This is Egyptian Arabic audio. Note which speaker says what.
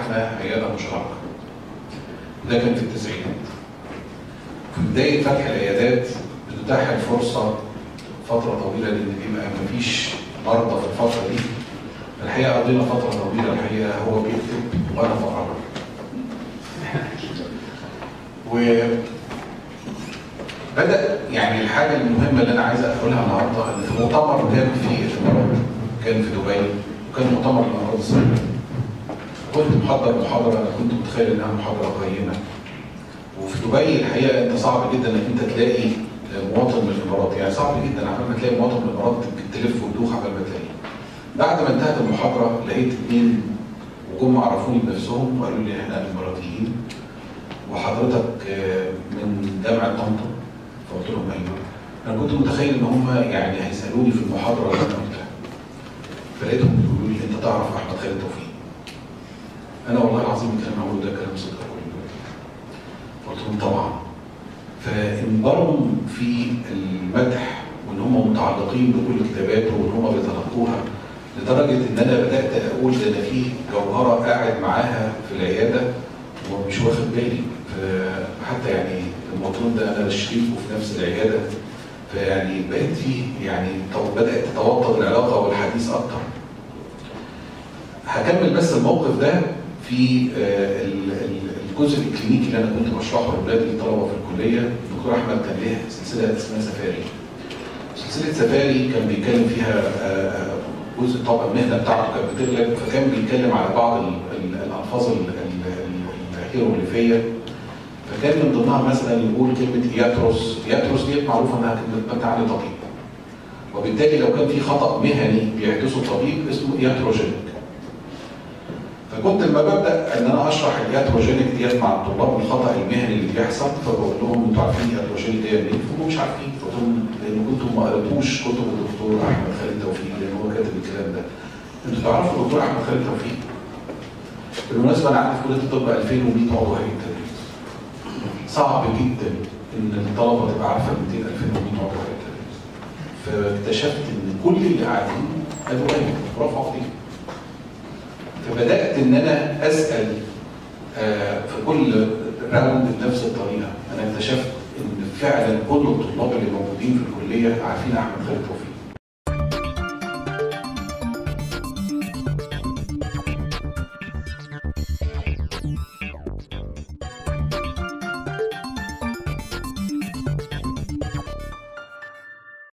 Speaker 1: فتحنا عياده مشتركه ده كان في التسعينات في بدايه فتح العيادات بتتاح الفرصه فتره طويله لان بيبقى مفيش مرضى في الفتره دي الحقيقه قضينا فتره طويله الحقيقه هو بيكتب وانا بقرا وبدا يعني الحاجه المهمه اللي انا عايز اقولها النهارده ان في مؤتمر كان في الامارات كان في دبي وكان مؤتمر الامراض السريه كنت محضر محاضره انا كنت متخيل انها محاضره قيمه وفي دبي الحقيقه انت صعب جدا انك انت تلاقي مواطن من الامارات يعني صعب جدا عبال ما تلاقي مواطن من الامارات تلف وتدوخ عبال ما تلاقيه بعد ما انتهت المحاضره لقيت اثنين وجم عرفوني بنفسهم وقالوا لي احنا اماراتيين وحضرتك من جامعه طنطا فقلت لهم ايوه انا كنت متخيل ان هم يعني هيسالوني في المحاضره اللي انا قلتها فلقيتهم بيقولوا لي انت تعرف احمد خالد توفيق انا والله العظيم الكلام هقوله ده كلام صدق قلت لهم طبعا فانبروا في المدح وان هم متعلقين بكل كتاباته وان هم بيتلقوها لدرجه ان انا بدات اقول ده انا في جوهره قاعد معاها في العياده ومش واخد بالي حتى يعني المطلوب ده انا شريكه في نفس العياده فيعني بقيت فيه يعني بدات تتوطد العلاقه والحديث اكتر. هكمل بس الموقف ده في الجزء الكلينيكي اللي انا كنت بشرحه لاولادي الطلبه في الكليه الدكتور احمد كان ليه سلسله اسمها سفاري. سلسله سفاري كان بيتكلم فيها جزء طبعا المهنه بتاعته كانت بتغلب فكان بيتكلم على بعض الالفاظ الهيروغليفيه فكان من ضمنها مثلا يقول كلمه ياتروس، ياتروس دي معروفه انها كلمه بتعني طبيب. وبالتالي لو كان في خطا مهني بيحدثه الطبيب اسمه ياتروجينيك. فكنت لما ببدا ان انا اشرح الياتروجينيك ديت مع الطلاب الخطا المهني اللي بيحصل فبقول لهم انتوا عارفين الياتروجينيك دي منين؟ فهم مش عارفين قلت لهم لان كنتوا ما قريتوش كتب الدكتور احمد خالد توفيق لان هو كاتب الكلام ده. انتوا تعرفوا الدكتور احمد خالد توفيق؟ بالمناسبه انا قعدت في كليه الطب 2100 عضو هيئه التدريس. صعب جدا ان الطلبه تبقى عارفه 200 2100 عضو هيئه التدريس. فاكتشفت ان كل اللي قاعدين قالوا ايوه ورفعوا ايديهم. فبدات ان انا اسال آه في كل راوند بنفس الطريقه، انا اكتشفت ان فعلا كل الطلاب اللي موجودين في الكليه عارفين احمد خالد توفيق.